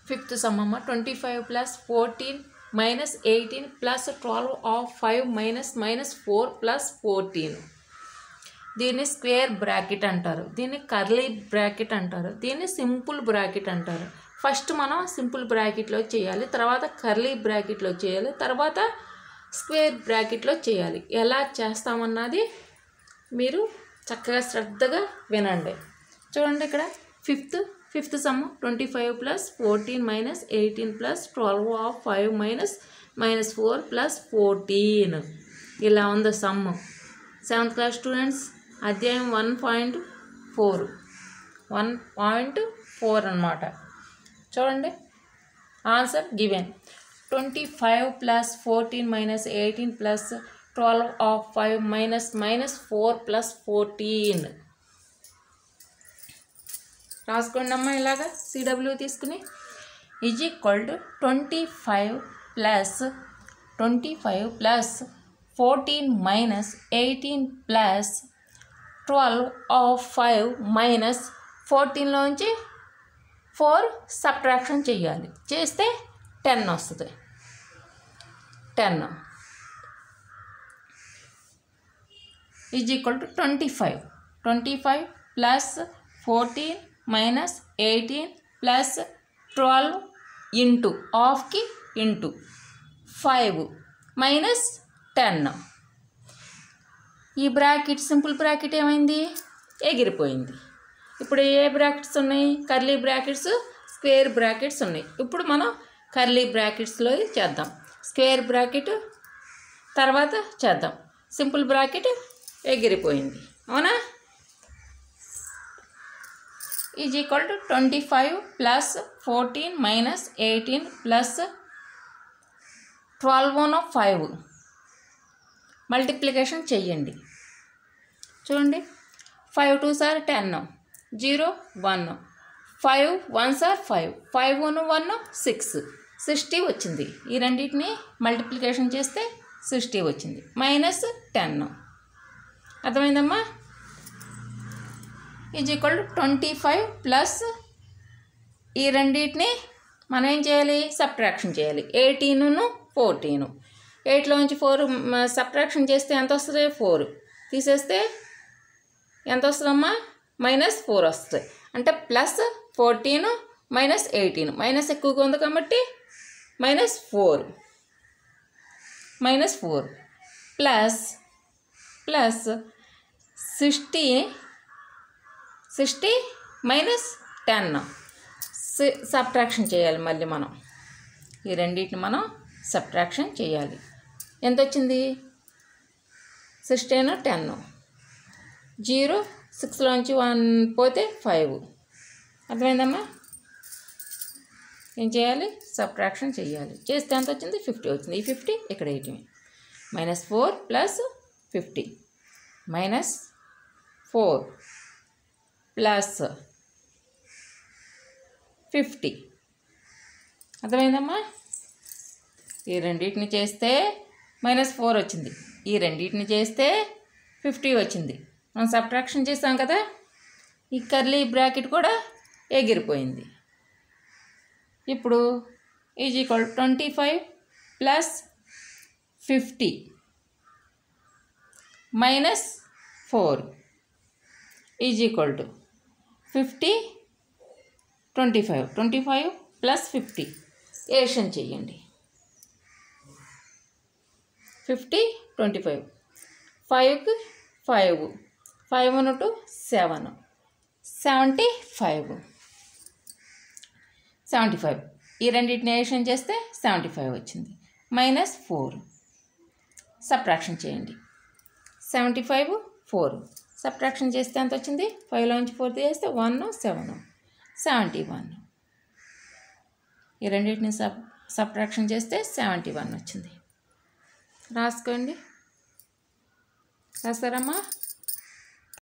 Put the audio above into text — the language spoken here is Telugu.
ఫిఫ్త్ సమ్ అమ్మ twenty five plus fourteen minus eighteen plus twelve of five minus minus four plus fourteen దీన్ని స్క్వేర్ బ్రాకెట్ అంటారు దీన్ని కర్లీ బ్రాకెట్ అంటారు దీన్ని సింపుల్ బ్రాకెట్ అంటారు ఫస్ట్ మనం సింపుల్ బ్రాకెట్లో చేయాలి తర్వాత కర్లీ బ్రాకెట్లో చేయాలి తర్వాత స్క్వేర్ బ్రాకెట్లో చేయాలి ఎలా చేస్తామన్నది మీరు చక్కగా శ్రద్ధగా వినండి చూడండి ఇక్కడ fifth fifth sum twenty five plus fourteen minus eighteen plus twelve of five minus minus four plus fourteen ఇలా ఉంది సమ్ సెవెంత్ క్లాస్ స్టూడెంట్స్ అధ్యాయం one point four one point four అనమాట చూడండి answer given twenty five plus fourteen minus eighteen plus twelve of five minus minus four plus fourteen రాసుకోండి అమ్మా ఇలాగా సిడబ్ల్యూ తీసుకుని is equal to twenty five plus twenty five plus fourteen minus eighteen plus twelve of five minus ఫోర్టీన్లోంచి ఫోర్ సబ్ట్రాక్షన్ చేయాలి చేస్తే టెన్ వస్తుంది ten is equal to twenty five twenty five plus fourteen minus eighteen plus twelve into ఆఫ్కి ఇంటూ ఫైవ్ మైనస్ టెన్ ఈ బ్రాకెట్ సింపుల్ బ్రాకెట్ ఏమైంది ఎగిరిపోయింది ఇప్పుడు ఏ బ్రాకెట్స్ ఉన్నాయి కర్లీ బ్రాకెట్స్ స్క్వేర్ బ్రాకెట్స్ ఉన్నాయి ఇప్పుడు మనం కర్లీ బ్రాకెట్స్లో చేద్దాం స్క్వేర్ బ్రాకెట్ తర్వాత చేద్దాం సింపుల్ బ్రాకెట్ ఎగిరిపోయింది అవునా is equal to twenty five plus fourteen minus eighteen plus twelve one five multiplication చెయ్యండి చూడండి five two sir ten zero one five one sir five five one one six sixty వచ్చింది ఈ రెండింటిని మల్టిప్లికేషన్ చేస్తే సిక్స్టీ వచ్చింది మైనస్ టెన్ అర్థమైందమ్మా is equal to twenty five plus ఈ రెండింటిని మనం ఏం చేయాలి సబ్ట్రాక్షన్ చేయాలి ఎయిటీను ఫోర్టీను ఎయిట్లోంచి ఫోర్ సబ్ట్రాక్షన్ చేస్తే ఎంత వస్తుంది ఫోర్ తీసేస్తే ఎంత వస్తుందమ్మా మైనస్ ఫోర్ వస్తుంది అంటే plus fourteen minus eighteen minus ఎక్కువగా ఉంది కాబట్టి minus four minus four plus plus sixty sixty minus ten subtraction చేయాలి మళ్ళీ మనం ఈ రెండింటిని మనం సబ్ట్రాక్షన్ చేయాలి ఎంత వచ్చింది సిక్స్టీన్ టెన్ జీరో సిక్స్లోంచి వన్ పోతే ఫైవ్ అర్థమైందమ్మా ఏం చేయాలి సబ్ట్రాక్షన్ చేయాలి చేస్తే ఎంత వచ్చింది ఫిఫ్టీ వచ్చింది ఈ ఫిఫ్టీ ఇక్కడ eighty minus four plus fifty minus four plus fifty అర్థమైందమ్మా ఈ రెండింటిని చేస్తే మైనస్ ఫోర్ వచ్చింది ఈ రెండింటిని చేస్తే ఫిఫ్టీ వచ్చింది మనం సబ్ట్రాక్షన్ చేసాం కదా ఈ కర్లీ బ్రాకెట్ కూడా ఎగిరిపోయింది ఇప్పుడు is equal twenty five plus fifty minus four is equal to fifty twenty five twenty five plus fifty addition చెయ్యండి ఫిఫ్టీ ట్వంటీ ఫైవ్ ఫైవ్కి five five one two seven seventy five seventy five ఈ రెండింటిని ఏషన్ చేస్తే సెవెంటీ ఫైవ్ వచ్చింది మైనస్ ఫోర్ సబ్ట్రాక్షన్ చేయండి సెవెంటీ ఫైవ్ ఫోర్ సబ్ట్రాక్షన్ చేస్తే ఎంత వచ్చింది ఫైవ్లోంచి ఫోర్ తీసేస్తే వన్ సెవెన్ సెవెంటీ వన్ ఈ రెండింటిని సబ్ సబ్ట్రాక్షన్ చేస్తే సెవెంటీ వన్ వచ్చింది రాసుకోండి రాస్తారమ్మా